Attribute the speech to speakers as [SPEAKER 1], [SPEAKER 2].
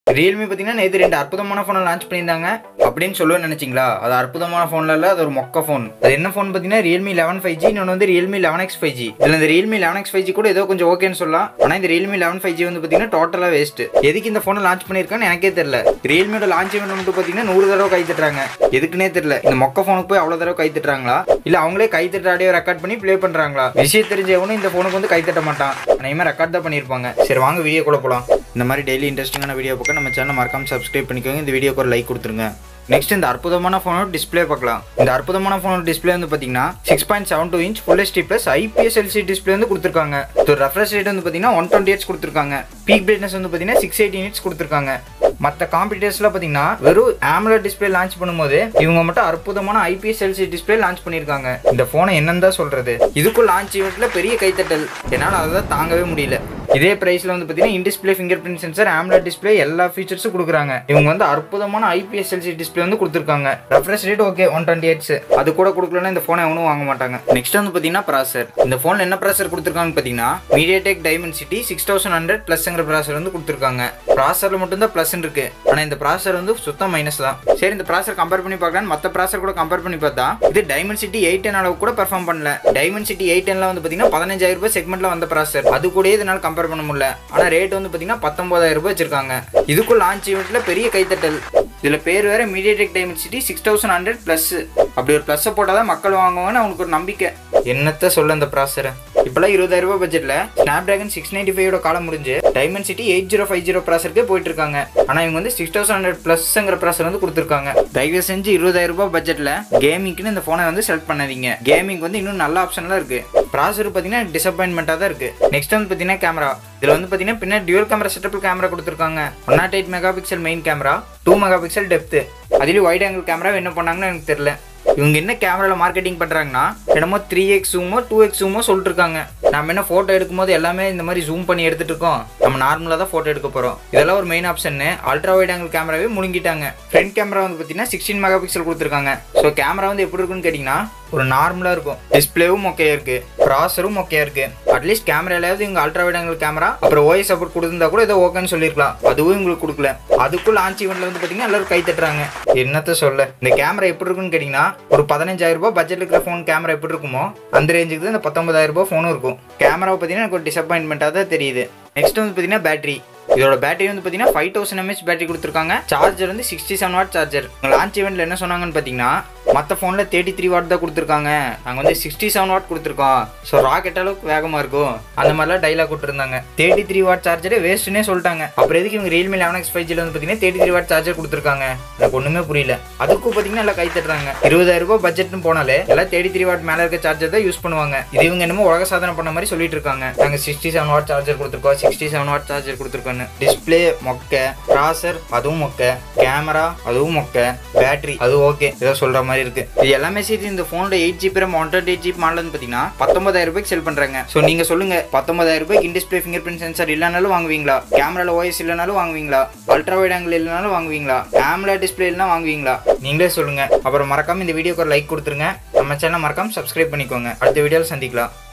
[SPEAKER 1] Realme பார்த்தீங்கன்னா நேற்று ரெண்டு அற்புதமான ஃபோனை லான்ச் பண்ணியிருந்தாங்க அப்படின்னு சொல்லுவேன் நினைச்சிங்களா அது அற்புதமான ஃபோன்ல இல்ல அது ஒரு மொக்க ஃபோன் அது என்ன ஃபோன் பார்த்தீங்கன்னா ரியல்மி லெவன் ஃபைவ் ஜி இன்னொன்று வந்து Realme eleven X five G இதில் இந்த Realme eleven X five G கூட ஏதோ கொஞ்சம் ஓகேன்னு சொல்லலாம் ஆனால் இந்த ரியல்மி லெவன் ஃபைவ் ஜி வந்து பார்த்தீங்கன்னா டோட்டலாக வேஸ்ட் எதுக்கு இந்த ஃபோனை லான்ச் பண்ணியிருக்கான்னு எனக்கே தெரியல ரியல்மியோட லான்ச் இவெண்ட் மட்டும் பார்த்தீங்கன்னா நூறு தடவை கை தட்டுறாங்க எதுக்குன்னே தெரியல இந்த மொக்க ஃபோனுக்கு போய் அவ்வளோ தடவை கை தட்டுறாங்களா இல்லை அவங்களே கை தட்டுற ஆடியோ ரெக்கார்ட் பண்ணி ப்ளே பண்ணுறாங்களா விஷயம் தெரிஞ்சவனும் இந்த ஃபோனுக்கு வந்து கை தட்ட மாட்டான் அனைமே ரெக்கார்ட் தான் பண்ணியிருப்பாங்க சரி வாங்க வீடியோ கூட போகலாம் இந்த மாதிரி டெய்லி இன்ட்ரெஸ்டிங்கான வீடியோ பார்க்க நம்ம சேனல் மறக்காம சப்ஸ்கிரைப் பண்ணிக்கோங்க இந்த வீடியோக்கு ஒரு லைக் கொடுத்துருங்க நெக்ஸ்ட் இந்த அற்புதமான ஃபோனோட டிஸ்ப்ளே பார்க்கலாம் இந்த அற்புதமான ஃபோனோட டிஸ்ப்ளே வந்து பார்த்தீங்கன்னா six point seven two inch full HD plus IPS LC display வந்து கொடுத்துருக்காங்க இது ரெஃப்ரெஷ் ரேட் வந்து பார்த்தீங்கன்னா ஒன் டுவெண்ட்டி எயிட்ஸ் கொடுத்துருக்காங்க பீக் பிரைட்னஸ் வந்து பார்த்தீங்கன்னா சிக்ஸ் எயிட்டி இன்ச் கொடுத்துருக்காங்க மற்ற காம்படிட்டர்ஸ்லாம் பார்த்தீங்கன்னா வெறும் AMOLED டிஸ்ப்ளே லான்ச் பண்ணும்போது இவங்க மட்டும் அற்புதமான ஐபிஎஸ் எல்சி டிஸ்ப்ளே லான்ச் பண்ணியிருக்காங்க இந்த ஃபோனை என்னன்னு தான் சொல்றது இதுக்கும் லான்ச் ஈவெண்ட்ல பெரிய கைத்தட்டல் என்னால் அதை தான் தாங்கவே முடியல இதே பிரைஸ்ல வந்து பார்த்தீங்கன்னா in display fingerprint sensor AMOLED display எல்லா ஃபீச்சர்ஸும் கொடுக்குறாங்க இவங்க வந்து அற்புதமான ஐபிஎஸ் எல்சி டிஸ்ப்ளே வந்து கொடுத்துருக்காங்க refresh rate okay one twenty hertz அது கூட கொடுக்கலன்னா இந்த ஃபோனை எவனும் வாங்க மாட்டாங்க நெக்ஸ்ட் வந்து பார்த்தீங்கன்னா ப்ராசர் இந்த ஃபோனில் என்ன ப்ராசர் கொடுத்துருக்காங்கன்னு பார்த்தீங்கன்னா MediaTek Dimensity six thousand hundred ப்ளஸ்ங்கிற ப்ராசர் வந்து கொடுத்துருக்காங்க ப்ராசரில் மட்டும்தான் ப்ளஸ் இருக்கு ஆனால் இந்த ப்ராசர் வந்து சுத்தம் மைனஸ் தான் சரி இந்த ப்ராசர் கம்பேர் பண்ணி பார்க்கலாம் மற்ற ப்ராசர் கூட கம்பேர் பண்ணி பார்த்தா இது டைமண்ட் சிட்டி எயிட் டென் அளவுக்கு கூட பெர்ஃபார்ம் பண்ணல டைமண்ட் சிட்டி எயிட் டென்ல வந்து பார்த்தீங்கன்னா பதினஞ்சாயிரம் ரூபாய் செக்மெண்ட்ல வந்த ப்ராசர் அது கூட இதனால கம்பேர் பண்ண முடியல ஆனால் ரேட் வந்து பார்த்தீங்கன்னா பத்தொன்பதாயிரம் ரூபாய் வச்சிருக்காங்க இதுக்கும் லான்ச் ஈவெண்ட்ல பெரிய கைத்தட்டல் இதில் பேர் வேற MediaTek Dimensity six thousand hundred plus அப்படி ஒரு ப்ளஸ்ஸை போட்டால் தான் மக்கள் வாங்குவாங்கன்னு அவங்களுக்கு ஒரு நம்பிக்கை என்னத்த சொல்ல இந்த ப்ராசரை இப்போலாம் இருபதாயிரம் ரூபாய் பட்ஜெட்டில் ஸ்னாப் டிராகன் சிக்ஸ் நைன்டி ஃபைவோட காலம் முடிஞ்சு Dimensity eight zero five zero ப்ராசருக்கே போயிட்டு இருக்காங்க ஆனால் இவங்க வந்து சிக்ஸ் தௌசண்ட் ஹண்ட்ரட் ப்ளஸ்ங்கிற ப்ராசர் வந்து கொடுத்துருக்காங்க தயவு செஞ்சு இருபதாயிரம் ரூபாய் பட்ஜெட்டில் கேமிங்க்குன்னு இந்த ஃபோனை வந்து செலக்ட் பண்ணாதீங்க கேமிங் வந்து இன்னும் நல்ல ஆப்ஷன்லாம் இருக்கு ப்ராசர் பார்த்தீங்கன்னா டிசப்பாயின்மெண்ட்டாக தான் இருக்கு நெக்ஸ்ட் வந்து பார்த்தீங்கன்னா கேமரா இதில் வந்து பார்த்தீங்கன்னா பின்னாடி டியூல் கேமரா செட்டப்பில் கேமரா கொடுத்துருக்காங்க one naught eight mega pixel main camera two mega pixel depth அதுலேயும் வைட் ஆங்கிள் கேமரா என்ன பண்ணாங்கன்னு எனக்கு தெரியல இவங்க என்ன கேமராவில் மார்க்கெட்டிங் பண்ணுறாங்கன்னா என்னமோ த்ரீ எக்ஸ் ஜூமோ டூ எக்ஸ் ஜூமோ சொல்லிட்டு இருக்காங்க நம்ம என்ன ஃபோட்டோ எடுக்கும்போது எல்லாமே இந்த மாதிரி ஜூம் பண்ணி எடுத்துட்டு இருக்கோம் நம்ம நார்மலாக தான் ஃபோட்டோ எடுக்க போகிறோம் இதெல்லாம் ஒரு main option ultra wide angle கேமராவே முழுங்கிட்டாங்க ஃப்ரண்ட் கேமரா வந்து பார்த்தீங்கன்னா சிக்ஸ்டீன் மெகா பிக்சல் கொடுத்துருக்காங்க ஸோ கேமரா வந்து எப்படி இருக்குன்னு கேட்டிங்கன்னா ஒரு நார்மலாக இருக்கும் டிஸ்பிளேவும் மொக்கையாக இருக்கு ப்ராசரும் மொக்கையாக இருக்கு அட்லீஸ்ட் கேமராலாவது இவங்க அல்ட்ரா வைட் ஆங்கிள் கேமரா அப்புறம் ஓஎஸ் சப்போர்ட் கொடுத்திருந்தா கூட ஏதோ ஓகேன்னு சொல்லியிருக்கலாம் அதுவும் இவங்களுக்கு கொடுக்கல அதுக்கும் லான்ச் ஈவெண்ட்ல வந்து பார்த்தீங்கன்னா எல்லாரும் கை தட்டுறாங்க என்னத்த சொல்ல இந்த கேமரா எப்படி இருக்குன்னு கேட்டிங்கன்னா ஒரு பதினஞ்சாயிரம் ரூபாய் பட்ஜெட் இருக்கிற ஃபோன் கேமரா எப்படி இருக்குமோ அந்த ரேஞ்சுக்கு தான் இந்த பத்தொன்பதாயிரம் ரூபாய் ஃபோனும் இருக்கும் கேமராவை பார்த்தீங்கன்னா எனக்கு ஒரு டிசப்பாயின்மெண்ட்டாக தான் தெரியுது நெக்ஸ்ட் வந்து பார்த்தீங்கன்னா பேட்டரி இதோட பேட்டரி வந்து பார்த்தீங்கன்னா ஃபைவ் தௌசண்ட் எம்ஏஹெச் பேட்டரி கொடுத்துருக்காங்க சார்ஜர் வந்து sixty seven watt charger launch ஈவெண்ட்ல என்ன சொன்னாங்கன்னு பார்த்தீங்கன்னா மற்ற ஃபோனில் தேர்ட்டி த்ரீ வாட் தான் கொடுத்துருக்காங்க நாங்கள் வந்து சிக்ஸ்டி செவன் வாட் கொடுத்துருக்கோம் ஸோ ராக்கெட் அளவுக்கு வேகமாக இருக்கும் அந்த மாதிரிலாம் டைலாக் கொடுத்துருந்தாங்க தேர்ட்டி த்ரீ வாட் சார்ஜரே வேஸ்ட்னே சொல்லிட்டாங்க அப்புறம் எதுக்கு இவங்க ரியல்மி லெவன் எக்ஸ் ஃபைவ் ஜியில் வந்து பார்த்தீங்கன்னா தேர்ட்டி த்ரீ வாட் சார்ஜர் கொடுத்துருக்காங்க எனக்கு ஒன்றுமே புரியல அதுக்கும் பார்த்தீங்கன்னா எல்லாம் கை தட்டுறாங்க இருபதாயிரம் ரூபாய் பட்ஜெட்னு போனாலே எல்லாம் தேர்ட்டி த்ரீ வாட் மேலே இருக்க சார்ஜர் தான் யூஸ் பண்ணுவாங்க இது இவங்க என்னமோ உலக சாதனை பண்ண மாதிரி சொல்லிட்டு இருக்காங்க நாங்கள் சிக்ஸ்டி செவன் வாட் சார்ஜர் கொடுத்துருக்கோம் சிக்ஸ்டி செவன் வாட் சார்ஜர் கொடுத்துருக்கோன்னு டிஸ்பிளே மொக்க ப்ராசர் அதுவும் மொக்க கேமரா அதுவும் மொக்க பேட்டரி அது ஓகே ஏதோ சொல்ற மாதிரி இருக்கு இது எல்லாமே சேர்த்து இந்த ஃபோனோட eight GB RAM one twenty eight GB model பார்த்தீங்கன்னா பத்தொன்பதாயிரம் ரூபாய்க்கு செல் பண்றாங்க ஸோ நீங்க சொல்லுங்க பத்தொன்பதாயிரம் ரூபாய்க்கு in display fingerprint sensor இல்லைனாலும் வாங்குவீங்களா கேமரால ஓஎஸ் இல்லைனாலும் வாங்குவீங்களா அல்ட்ரா வைட் ஆங்கிள் இல்லைனாலும் வாங்குவீங்களா கேமரா டிஸ்பிளே இல்லைனா வாங்குவீங்களா நீங்களே சொல்லுங்க அப்புறம் மறக்காம இந்த வீடியோக்கு ஒரு லைக் கொடுத்துருங்க நம்ம சேனல் மறக்காம சப்ஸ்கிரைப் பண்ணிக்கோங்க அடுத்த வீடியோவில் சந்திக்கலாம்